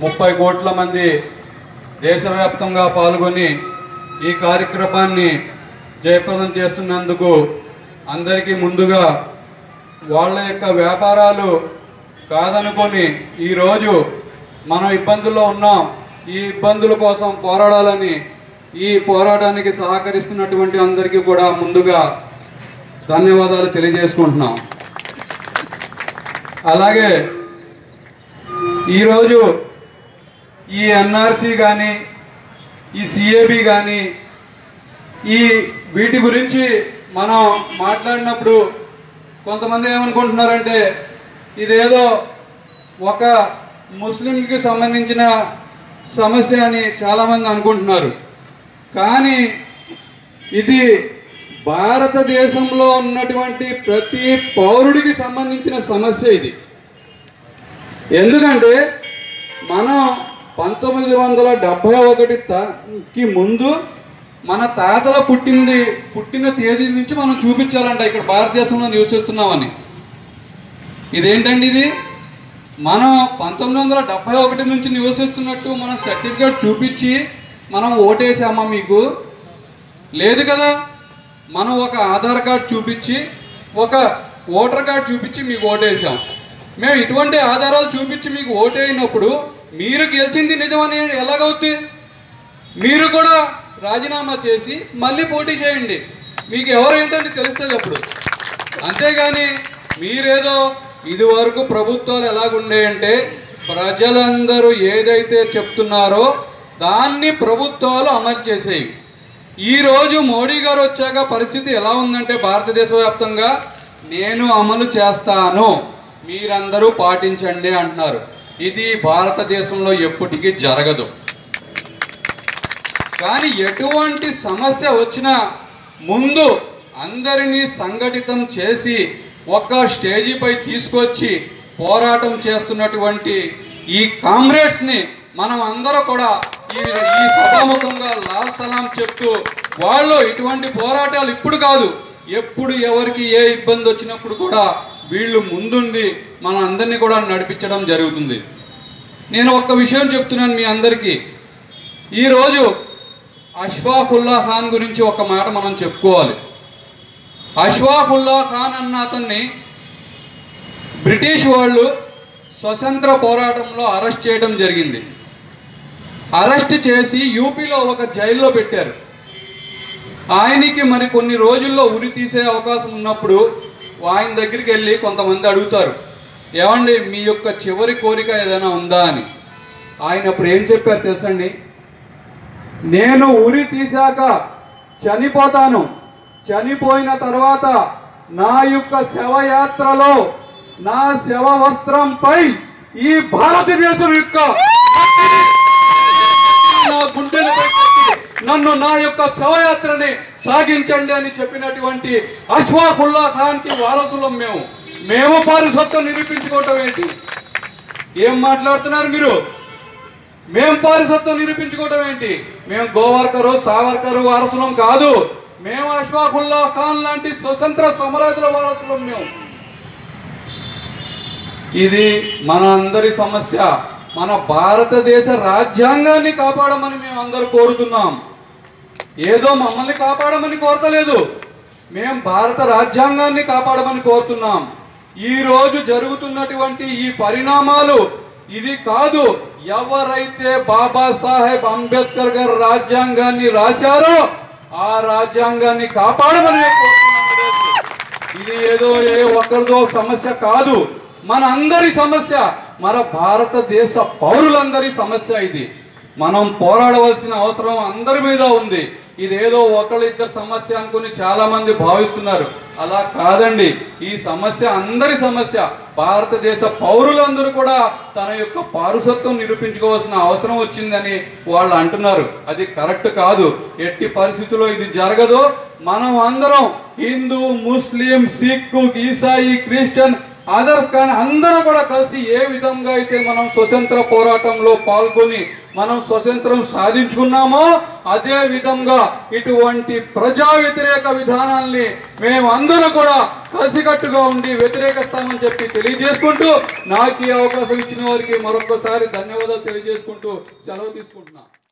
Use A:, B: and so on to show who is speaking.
A: ముప్పై కోట్ల మంది దేశవ్యాప్తంగా పాల్గొని ఈ కార్యక్రమాన్ని జయప్రదం చేస్తున్నందుకు అందరికీ ముందుగా వాళ్ళ యొక్క వ్యాపారాలు కాదనుకొని ఈరోజు మనం ఇబ్బందుల్లో ఉన్నాం ఈ ఇబ్బందుల కోసం పోరాడాలని ఈ పోరాటానికి సహకరిస్తున్నటువంటి అందరికీ కూడా ముందుగా ధన్యవాదాలు తెలియజేసుకుంటున్నాం అలాగే ఈరోజు ఈ ఎన్ఆర్సి కానీ ఈ సిఏబి కానీ ఈ వీటి గురించి మనం మాట్లాడినప్పుడు కొంతమంది ఏమనుకుంటున్నారంటే ఇదేదో ఒక ముస్లింకి సంబంధించిన సమస్య అని చాలామంది అనుకుంటున్నారు కానీ ఇది భారతదేశంలో ఉన్నటువంటి ప్రతి పౌరుడికి సంబంధించిన సమస్య ఇది ఎందుకంటే మనం పంతొమ్మిది వందల డెబ్భై ఒకటి కి ముందు మన తాతల పుట్టింది పుట్టిన తేదీ నుంచి మనం చూపించాలంట ఇక్కడ భారతదేశంలో నివసిస్తున్నామని ఇదేంటండి ఇది మనం పంతొమ్మిది వందల డెబ్భై ఒకటి నుంచి నివసిస్తున్నట్టు మన సర్టిఫికేట్ చూపించి మనం ఓటేసామా మీకు లేదు కదా మనం ఒక ఆధార్ కార్డ్ చూపించి ఒక ఓటర్ కార్డ్ చూపించి మీకు ఓటేసాం మేము ఇటువంటి ఆధారాలు చూపించి మీకు ఓటేయినప్పుడు మీరు గెలిచింది నిజమని ఎలాగవుద్ది మీరు కూడా రాజీనామా చేసి మళ్ళీ పోటీ చేయండి మీకు ఎవరు ఏంటని తెలుస్తుంది అప్పుడు అంతేగాని మీరేదో ఇది వరకు ప్రభుత్వాలు ఎలాగుండేయంటే ప్రజలందరూ ఏదైతే చెప్తున్నారో దాన్ని ప్రభుత్వాలు అమలు చేసేవి ఈరోజు మోడీ గారు వచ్చాక పరిస్థితి ఎలా ఉందంటే భారతదేశ వ్యాప్తంగా నేను అమలు చేస్తాను మీరందరూ పాటించండి అంటున్నారు ఇది భారతదేశంలో ఎప్పటికీ జరగదు కానీ ఎటువంటి సమస్య వచ్చినా ముందు అందరినీ సంఘటితం చేసి ఒక స్టేజీపై తీసుకొచ్చి పోరాటం చేస్తున్నటువంటి ఈ కామ్రేడ్స్ని మనం అందరూ కూడా ఈ ఈ సభాముఖంగా లాల్ సలాం చెప్తూ వాళ్ళు ఇటువంటి పోరాటాలు ఇప్పుడు కాదు ఎప్పుడు ఎవరికి ఏ ఇబ్బంది వచ్చినప్పుడు కూడా వీళ్ళు ముందుండి మన అందరినీ కూడా నడిపించడం జరుగుతుంది నేను ఒక్క విషయం చెప్తున్నాను మీ అందరికీ ఈరోజు అష్ఫాకుల్లా ఖాన్ గురించి ఒక మాట మనం చెప్పుకోవాలి అష్ఫాకుల్లా ఖాన్ అన్న అతన్ని బ్రిటిష్ వాళ్ళు స్వతంత్ర పోరాటంలో అరెస్ట్ చేయడం జరిగింది అరెస్ట్ చేసి యూపీలో ఒక జైల్లో పెట్టారు ఆయనకి మరి కొన్ని రోజుల్లో ఉరి తీసే అవకాశం ఉన్నప్పుడు ఆయన దగ్గరికి వెళ్ళి కొంతమంది అడుగుతారు ఏమండి మీ యొక్క చివరి కోరిక ఏదైనా ఉందా అని ఆయన అప్పుడు ఏం చెప్పారు తెలుసండి నేను ఉరి తీశాక చనిపోతాను చనిపోయిన తర్వాత నా యొక్క శవయాత్రలో నా శవ వస్త్రంపై ఈ భారతదేశం యొక్క నా గుండెలపై కట్టి నన్ను నా యొక్క శవయాత్రని సాగించండి అని చెప్పినటువంటి అష్వాఫుల్లా ఖాన్ కి వారసులం మేము మేము పారిసత్వం నిరూపించుకోవటం ఏంటి ఏం మాట్లాడుతున్నారు మీరు మేం పారిసత్వం నిరూపించుకోవడం ఏంటి మేము గోవర్కరు సావర్కరు వారసులం కాదు మేము అష్వాఫుల్లా ఖాన్ లాంటి స్వతంత్ర సమరాజుల వారసులం మేము ఇది మన అందరి సమస్య మన భారతదేశ రాజ్యాంగాన్ని కాపాడమని మేము అందరూ కోరుతున్నాం ఏదో మమ్మల్ని కాపాడమని కోరతలేదు మేము భారత రాజ్యాంగాన్ని కాపాడమని కోరుతున్నాం ఈ రోజు జరుగుతున్నటువంటి ఈ పరిణామాలు ఇది కాదు ఎవరైతే బాబాసాహెబ్ అంబేద్కర్ గారు రాజ్యాంగాన్ని రాశారో ఆ రాజ్యాంగాన్ని కాపాడమని మేము కోరుతున్నాం ఈరోజు. ఇది ఏదో ఏ ఒక్కరిదో సమస్య కాదు మన అందరి సమస్య మన భారతదేశ పౌరులందరి సమస్య ఇది మనం పోరాడవలసిన అవసరం అందరి మీద ఉంది ఇదేదో ఒకళ్ళిద్దరు సమస్య అనుకుని చాలా మంది భావిస్తున్నారు అలా కాదండి ఈ సమస్య అందరి సమస్య భారతదేశ పౌరులందరూ కూడా తన యొక్క పారుసత్వం నిరూపించుకోవాల్సిన అవసరం వచ్చిందని వాళ్ళు అంటున్నారు అది కరెక్ట్ కాదు ఎట్టి పరిస్థితుల్లో ఇది జరగదు మనం అందరం హిందూ ముస్లిం సిక్ ఈసాయి క్రిస్టియన్ అదర్ కానీ అందరూ కూడా కలిసి ఏ విధంగా అయితే మనం స్వతంత్ర పోరాటంలో పాల్గొని మనం స్వతంత్రం సాధించుకున్నామో అదే విధంగా ఇటువంటి ప్రజా వ్యతిరేక విధానాల్ని మేము అందరూ కూడా కలిసికట్టుగా ఉండి వ్యతిరేకిస్తామని చెప్పి తెలియజేసుకుంటూ నాకు ఈ అవకాశం ఇచ్చిన వారికి మరొకసారి ధన్యవాదాలు తెలియజేసుకుంటూ సెలవు తీసుకుంటున్నా